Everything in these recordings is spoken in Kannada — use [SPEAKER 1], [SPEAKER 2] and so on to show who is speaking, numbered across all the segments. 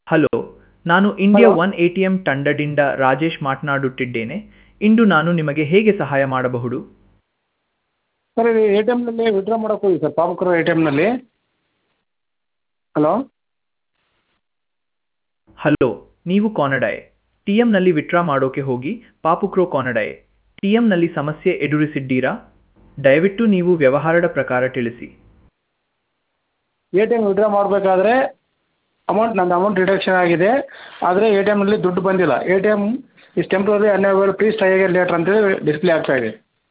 [SPEAKER 1] ಹಲೋ ನಾನು India
[SPEAKER 2] Hello.
[SPEAKER 1] One A T M ತಂಡದಿಂದ ರಾಜೇಶ್ ಮಾತನಾಡುತ್ತಿದ್ದೇನೆ ಇಂದು ನಾನು ನಿಮಗೆ ಹೇಗೆ ಸಹಾಯ ಮಾಡಬಹುದು
[SPEAKER 2] ಸರ್ ಇದು ಎ ಟಿ ಎಮ್ನಲ್ಲಿ ವಿಡ್ರಾ ಮಾಡೋಕೆ ಹೋಗಿ ಸರ್ ಪಾಪಕರು ಎ ಟಿ ಎಮ್ನಲ್ಲಿ ಹಲೋ
[SPEAKER 1] ಹಲೋ ನೀವು ಕಾನಡಾಯ್ ಟಿ ಎಂನಲ್ಲಿ ವಿತ್ಡ್ರಾ ಮಾಡೋಕೆ ಹೋಗಿ ಪಾಪುಕ್ರೋ ಕಾನಡಾಯ್ ಟಿ ಎಂನಲ್ಲಿ ಸಮಸ್ಯೆ ಎದುರಿಸಿದ್ದೀರಾ ದಯವಿಟ್ಟು ನೀವು ವ್ಯವಹಾರದ ಪ್ರಕಾರ ತಿಳಿಸಿ
[SPEAKER 2] ಎ ಟಿ ಎಮ್ ವಿಡ್ರಾ ಮಾಡಬೇಕಾದ್ರೆ ಅಮೌಂಟ್ ನಂದು ಅಮೌಂಟ್ ಡಿಡಕ್ಷನ್ ಆಗಿದೆ ಆದರೆ ಎ ಟಿ ಎಮ್ನಲ್ಲಿ ದುಡ್ಡು ಬಂದಿಲ್ಲ A T M is temporary unavail please try again later ಅಂತೇಳಿ ಡಿಸ್ಪ್ಲೇ ಆಗ್ತಾ ಇದೆ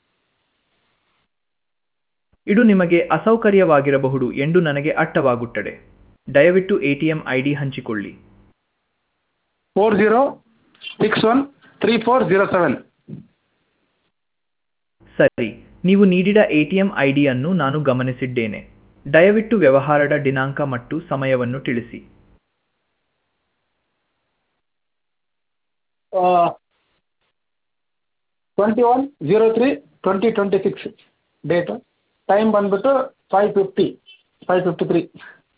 [SPEAKER 1] ಇದು ನಿಮಗೆ ಅಸೌಕರ್ಯವಾಗಿರಬಹುದು ಎಂದು ನನಗೆ ಅರ್ಥವಾಗುತ್ತದೆ ದಯವಿಟ್ಟು A T M I D ಹಂಚಿಕೊಳ್ಳಿ
[SPEAKER 2] four zero six one three four zero seven
[SPEAKER 1] ಸರಿ ನೀವು ನೀಡಿದ ಎ ಟಿ ಎಂ ಐ ಡಿಯನ್ನು ನಾನು ಗಮನಿಸಿದ್ದೇನೆ ದಯವಿಟ್ಟು ವ್ಯವಹಾರದ ದಿನಾಂಕ ಮತ್ತು ಸಮಯವನ್ನು ತಿಳಿಸಿ
[SPEAKER 2] twenty one zero three twenty twenty six date time ಬಂದುಬಿಟ್ಟು five fifty five fifty three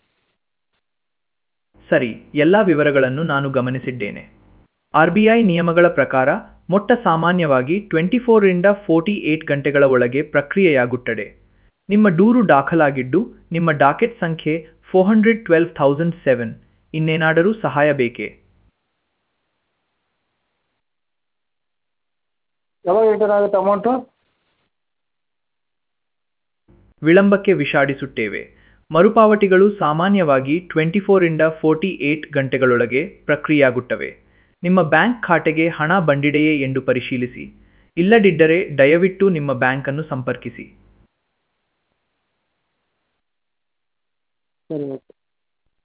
[SPEAKER 1] ಸರಿ ಎಲ್ಲ ವಿವರಗಳನ್ನು ನಾನು ಗಮನಿಸಿದ್ದೇನೆ ಆರ್ ಬಿ ಐ ನಿಯಮಗಳ ಪ್ರಕಾರ ಮೊಟ್ಟ ಸಾಮಾನ್ಯವಾಗಿ ಟ್ವೆಂಟಿ ಫೋರಿಂದ ಫೋರ್ಟಿ ಏಟ್ ಗಂಟೆಗಳ ಒಳಗೆ ಪ್ರಕ್ರಿಯೆಯಾಗುತ್ತದೆ ನಿಮ್ಮ ದೂರು ದಾಖಲಾಗಿದ್ದು ನಿಮ್ಮ ಡಾಕೆಟ್ ಸಂಖ್ಯೆ four hundred twelve thousand seven ಇನ್ನೇನಾದರೂ ಸಹಾಯ ಬೇಕೇ
[SPEAKER 2] ಯಾವಾಗ ರಿಟರ್ನ್ ಆಗುತ್ತೆ ಅಮೌಂಟು
[SPEAKER 1] ವಿಳಂಬಕ್ಕೆ ವಿಷಾದಿಸುತ್ತೇವೆ ಮರುಪಾವತಿಗಳು ಸಾಮಾನ್ಯವಾಗಿ ಟ್ವೆಂಟಿ ಫೋರಿಂದ ಫೋರ್ಟಿ ಏಟ್ ಗಂಟೆಗಳೊಳಗೆ ಪ್ರಕ್ರಿಯೆಯಾಗುತ್ತವೆ ನಿಮ್ಮ ಬ್ಯಾಂಕ್ ಖಾತೆಗೆ ಹಣ ಬಂದಿದೆಯೇ ಎಂದು ಪರಿಶೀಲಿಸಿ ಇಲ್ಲದಿದ್ದರೆ ದಯವಿಟ್ಟು ನಿಮ್ಮ ಬ್ಯಾಂಕನ್ನು ಸಂಪರ್ಕಿಸಿ
[SPEAKER 2] ಸರಿ ಓಕೆ